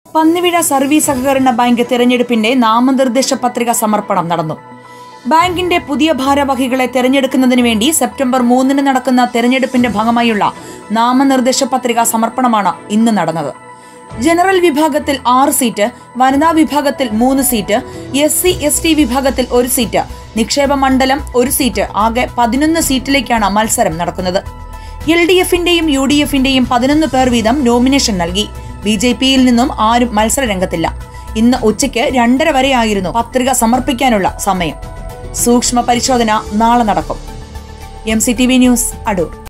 പന്നിവിഴ service സഹകരണ bank തെരഞ്ഞെടുപ്പിന്റെ നാമനിർദ്ദേശ പത്രിക സമർപ്പണം നടന്നു ബാങ്കിന്റെ പുതിയ ഭാരവാഹികളെ തെരഞ്ഞെടുക്കുന്നതിന് വേണ്ടി സെപ്റ്റംബർ മൂന്നിന് നടക്കുന്ന തെരഞ്ഞെടുപ്പിന്റെ ഭാഗമായുള്ള നാമനിർദ്ദേശ പത്രിക സമർപ്പണമാണ് ഇന്ന് നടന്നത് ജനറൽ വിഭാഗത്തിൽ ആറ് സീറ്റ് വനിതാ വിഭാഗത്തിൽ മൂന്ന് seat S C S T വിഭാഗത്തിൽ ഒരു സീറ്റ് നിക്ഷേപ മണ്ഡലം ഒരു സീറ്റ് ആകെ പതിനൊന്ന് സീറ്റിലേക്കാണ് മത്സരം നടക്കുന്നത് എൽ ഡി എഫിന്റെയും യു ഡി എഫിന്റെയും പതിനൊന്ന് പേർ വീതം നോമിനേഷൻ നൽകി ബി ജെ പിയിൽ നിന്നും ആരും മത്സര രംഗത്തില്ല ഇന്ന് ഉച്ചയ്ക്ക് രണ്ടര വരെയായിരുന്നു പത്രിക സമർപ്പിക്കാനുള്ള സമയം സൂക്ഷ്മ പരിശോധന നാളെ നടക്കും M C T V news Adoor